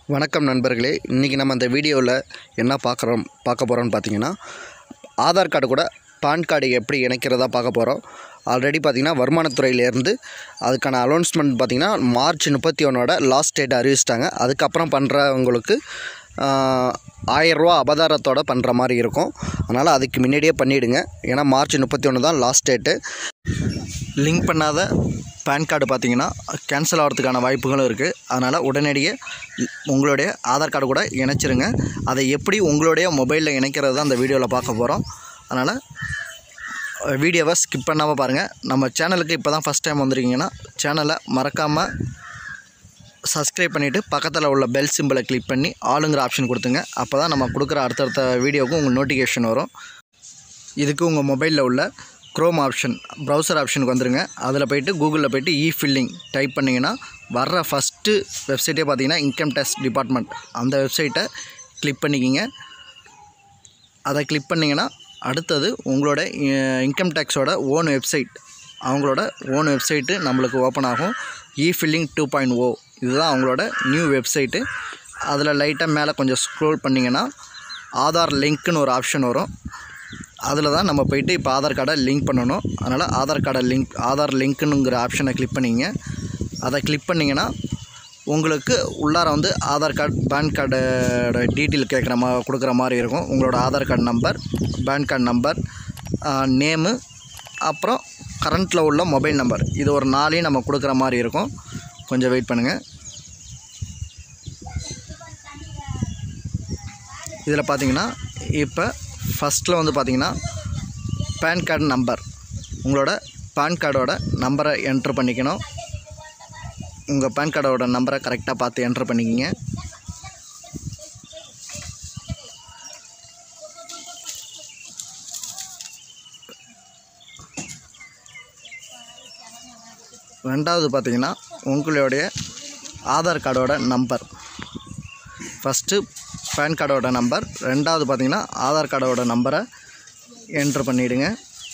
வணக்கம் நண்பர்களே இன்றைக்கி நம்ம இந்த வீடியோவில் என்ன பார்க்குறோம் பார்க்க போகிறோம்னு பார்த்தீங்கன்னா ஆதார் கார்டு கூட பான் கார்டு எப்படி இணைக்கிறதா பார்க்க போகிறோம் ஆல்ரெடி பார்த்திங்கன்னா வருமானத்துறையிலேருந்து அதுக்கான அனௌன்ஸ்மெண்ட் பார்த்திங்கன்னா மார்ச் முப்பத்தி ஒன்றோட லாஸ்ட் டேட் அறிவிச்சிட்டாங்க அதுக்கப்புறம் பண்ணுறவங்களுக்கு ஆயரூவா அபதாரத்தோட பண்ணுற மாதிரி இருக்கும் அதனால் அதுக்கு முன்னாடியே பண்ணிவிடுங்க ஏன்னா மார்ச் முப்பத்தி ஒன்று தான் லாஸ்ட் டேட்டு லிங்க் பண்ணாத பேன் கார்டு பார்த்தீங்கன்னா கேன்சல் ஆகிறதுக்கான வாய்ப்புகளும் இருக்குது அதனால் உடனடியே உங்களுடைய ஆதார் கார்டு கூட இணைச்சிருங்க அதை எப்படி உங்களுடைய மொபைலில் இணைக்கிறது தான் அந்த வீடியோவில் பார்க்க போகிறோம் அதனால் வீடியோவை ஸ்கிப் பண்ணாமல் பாருங்கள் நம்ம சேனலுக்கு இப்போ தான் ஃபஸ்ட் டைம் வந்துருக்கீங்கன்னா சேனலை மறக்காமல் சப்ஸ்கிரைப் பண்ணிவிட்டு பக்கத்தில் உள்ள பெல் சிம்பிளை கிளிக் பண்ணி ஆளுங்கிற ஆப்ஷன் கொடுத்துங்க அப்போ தான் நம்ம கொடுக்குற அடுத்தடுத்த வீடியோவுக்கும் உங்களுக்கு நோட்டிஃபிகேஷன் வரும் இதுக்கு உங்கள் மொபைலில் உள்ள க்ரோம் ஆப்ஷன் ப்ரௌசர் ஆப்ஷனுக்கு வந்துருங்க அதில் போயிட்டு கூகுளில் போயிட்டு இ ஃபில்லிங் டைப் பண்ணிங்கன்னா வர்ற ஃபஸ்ட்டு வெப்சைட்டே பார்த்தீங்கன்னா இன்கம் டேக்ஸ் டிபார்ட்மெண்ட் அந்த வெப்சைட்டை கிளிக் பண்ணிக்கிங்க அதை கிளிக் பண்ணிங்கன்னா அடுத்தது உங்களோட இன்கம் டேக்ஸோட ஓன் வெப்சைட் அவங்களோட ஓன் வெப்சைட்டு நம்மளுக்கு ஓப்பன் ஆகும் e filing two point O இதுதான் அவங்களோட நியூ வெப்சைட்டு அதில் லைட்டாக மேலே கொஞ்சம் ஸ்க்ரோல் பண்ணிங்கன்னா ஆதார் லிங்க்னு ஒரு ஆப்ஷன் வரும் அதில் தான் நம்ம போயிட்டு இப்போ ஆதார் கார்டை லிங்க் பண்ணணும் அதனால் ஆதார் கார்டை லிங்க் ஆதார் லிங்க்குனுங்கிற ஆப்ஷனை கிளிக் பண்ணிங்க அதை கிளிக் பண்ணிங்கன்னா உங்களுக்கு உள்ளார வந்து ஆதார் கார்டு பேன் கார்டோட டீட்டெயில் கேட்குற மா கொடுக்குற மாதிரி இருக்கும் உங்களோட Aadhaar card number PAN card number name அப்புறம் கரண்ட்டில் உள்ள மொபைல் நம்பர் இது ஒரு நாளையும் நம்ம கொடுக்குற மாதிரி இருக்கும் கொஞ்சம் வெயிட் பண்ணுங்கள் இதில் பார்த்தீங்கன்னா இப்போ ஃபஸ்ட்டில் வந்து பார்த்தீங்கன்னா பேன் கார்டு நம்பர் உங்களோட பேன் கார்டோட நம்பரை என்ட்ரு பண்ணிக்கணும் உங்கள் பேன் கார்டோட நம்பரை கரெக்டாக பார்த்து என்ட்ரு பண்ணிக்கிங்க ரெண்டாவது பார்த்தீங்கன்னா உங்களுடைய ஆதார் கார்டோட நம்பர் ஃபஸ்ட்டு பேன் கார்டோட நம்பர் ரெண்டாவது பார்த்தீங்கன்னா ஆதார் கார்டோட நம்பரை என்ட்ரு பண்ணிவிடுங்க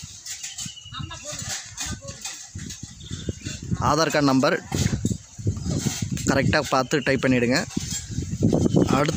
ஆதார் கார்டு நம்பர் கரெக்டாக பார்த்து டைப் பண்ணிவிடுங்க அடுத்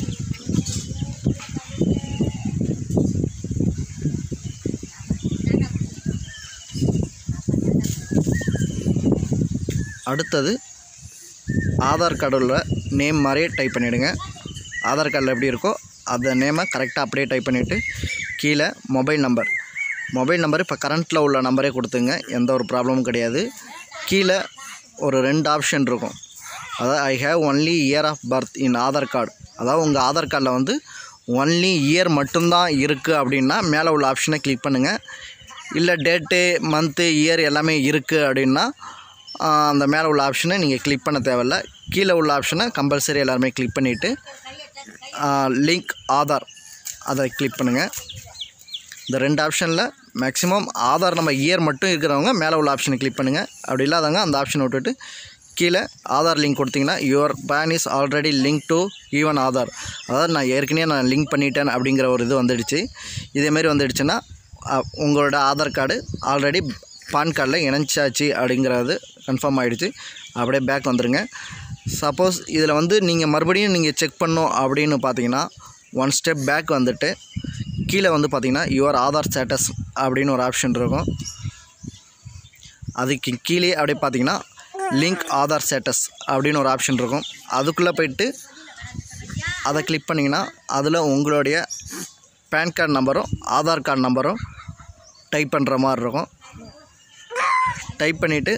அடுத்தது ஆதார் கார்டில் நேம் மாதிரியே டைப் பண்ணிவிடுங்க ஆதார் கார்டில் எப்படி இருக்கோ அந்த நேமை கரெக்டாக அப்படியே டைப் பண்ணிவிட்டு கீழே மொபைல் நம்பர் மொபைல் நம்பர் இப்போ கரண்ட்டில் உள்ள நம்பரே கொடுத்துங்க எந்த ஒரு ப்ராப்ளமும் கிடையாது கீழே ஒரு ரெண்டு ஆப்ஷன் இருக்கும் அதாவது I have only year of birth in Aadhaar card அதாவது உங்கள் ஆதார் கார்டில் வந்து ஒன்லி இயர் மட்டும்தான் இருக்குது அப்படின்னா மேலே உள்ள ஆப்ஷனை கிளிக் பண்ணுங்கள் இல்லை டேட்டு மந்த்து இயர் எல்லாமே இருக்குது அப்படின்னா அந்த மேலே உள்ள ஆப்ஷனை நீங்கள் கிளிக் பண்ண தேவையில்ல கீழே உள்ள ஆப்ஷனை கம்பல்சரி எல்லாருமே கிளிக் பண்ணிவிட்டு லிங்க் ஆதார் அதை கிளிக் பண்ணுங்கள் இந்த ரெண்டு ஆப்ஷனில் மேக்ஸிமம் ஆதார் நம்ம இயர் மட்டும் இருக்கிறவங்க மேலே உள்ள ஆப்ஷனை கிளிக் பண்ணுங்கள் அப்படி இல்லாதவங்க அந்த ஆப்ஷனை விட்டுட்டு கீழே ஆதார் லிங்க் கொடுத்தீங்கன்னா your PAN is already link to even Aadhaar அதாவது நான் ஏற்கனவே நான் லிங்க் பண்ணிட்டேன் அப்படிங்கிற ஒரு இது வந்துடுச்சு இதேமாரி வந்துடுச்சுன்னா உங்களோட ஆதார் கார்டு ஆல்ரெடி பான் கார்டில் இணைச்சாச்சு அப்படிங்கிறது கன்ஃபார்ம் ஆகிடுச்சு அப்படியே பேக் வந்துடுங்க சப்போஸ் இதில் வந்து நீங்கள் மறுபடியும் நீங்கள் செக் பண்ணோம் அப்படின்னு பார்த்தீங்கன்னா ஒன் ஸ்டெப் பேக் வந்துட்டு கீழே வந்து பார்த்தீங்கன்னா யுவர் ஆதார் ஸ்டேட்டஸ் அப்படின்னு ஒரு ஆப்ஷன் இருக்கும் அதுக்கு கீழே அப்படியே பார்த்தீங்கன்னா லிங்க் ஆதார் ஸ்டேட்டஸ் அப்படின்னு ஒரு ஆப்ஷன் இருக்கும் அதுக்குள்ளே போயிட்டு அதை கிளிக் பண்ணிங்கன்னா அதில் உங்களுடைய பேன் கார்டு நம்பரும் ஆதார் கார்டு நம்பரும் டைப் பண்ணுற மாதிரி இருக்கும் டைப் பண்ணிவிட்டு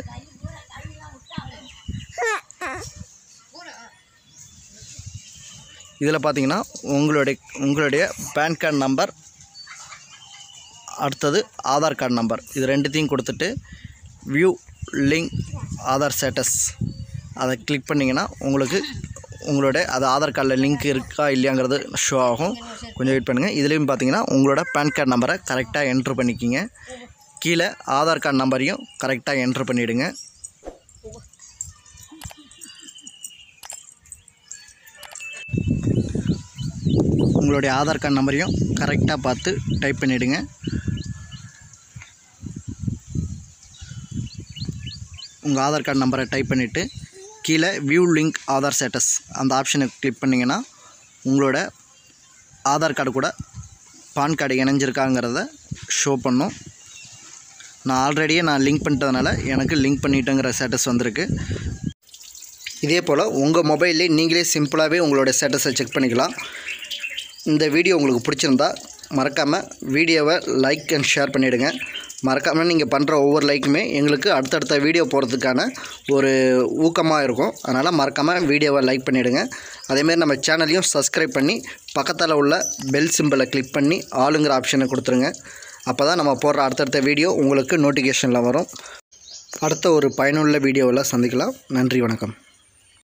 இதில் பார்த்தீங்கன்னா உங்களுடைய உங்களுடைய பேன் கார்டு நம்பர் அடுத்தது ஆதார் கார்டு நம்பர் இது ரெண்டுத்தையும் கொடுத்துட்டு வியூ லிங்க் ஆதார் ஸ்டேட்டஸ் அதை கிளிக் பண்ணிங்கன்னா உங்களுக்கு உங்களோட அது ஆதார் கார்டில் லிங்க் இருக்கா இல்லையாங்கிறது ஷோ ஆகும் கொஞ்சம் வெயிட் பண்ணுங்கள் இதுலேயும் பார்த்தீங்கன்னா உங்களோட பேன் கார்டு நம்பரை கரெக்டாக என்ட்ரு பண்ணிக்கிங்க கீழே ஆதார் கார்டு நம்பரையும் கரெக்டாக என்ட்ரு பண்ணிவிடுங்க உங்களுடைய ஆதார் கார்டு நம்பரையும் கரெக்டாக பார்த்து டைப் பண்ணிவிடுங்க உங்கள் ஆதார் கார்டு நம்பரை டைப் பண்ணிவிட்டு கீழே வியூ லிங்க் ஆதார் ஸ்டேட்டஸ் அந்த ஆப்ஷனை கிளிக் பண்ணிங்கன்னா உங்களோட ஆதார் கார்டு கூட பான் கார்டு இணைஞ்சிருக்காங்கிறத ஷோ பண்ணும் நான் ஆல்ரெடியே நான் லிங்க் பண்ணிட்டதுனால எனக்கு லிங்க் பண்ணிட்டேங்கிற ஸ்டேட்டஸ் வந்திருக்கு இதே போல் உங்கள் மொபைல்லே நீங்களே சிம்பிளாகவே உங்களோட ஸ்டேட்டஸை செக் பண்ணிக்கலாம் இந்த வீடியோ உங்களுக்கு பிடிச்சிருந்தா மறக்காமல் வீடியோவை லைக் அண்ட் ஷேர் பண்ணிவிடுங்க மறக்காமல் நீங்கள் பண்ணுற ஒவ்வொரு லைக்குமே எங்களுக்கு அடுத்தடுத்த வீடியோ போகிறதுக்கான ஒரு ஊக்கமாக இருக்கும் அதனால் மறக்காமல் வீடியோவை லைக் பண்ணிவிடுங்க அதேமாரி நம்ம சேனலையும் சப்ஸ்கிரைப் பண்ணி பக்கத்தில் உள்ள பெல் சிம்பிளை கிளிக் பண்ணி ஆளுங்கிற ஆப்ஷனை கொடுத்துருங்க அப்போ தான் நம்ம போடுற அடுத்தடுத்த வீடியோ உங்களுக்கு நோட்டிஃபிகேஷனில் வரும் அடுத்த ஒரு பயனுள்ள வீடியோவில் சந்திக்கலாம் நன்றி வணக்கம்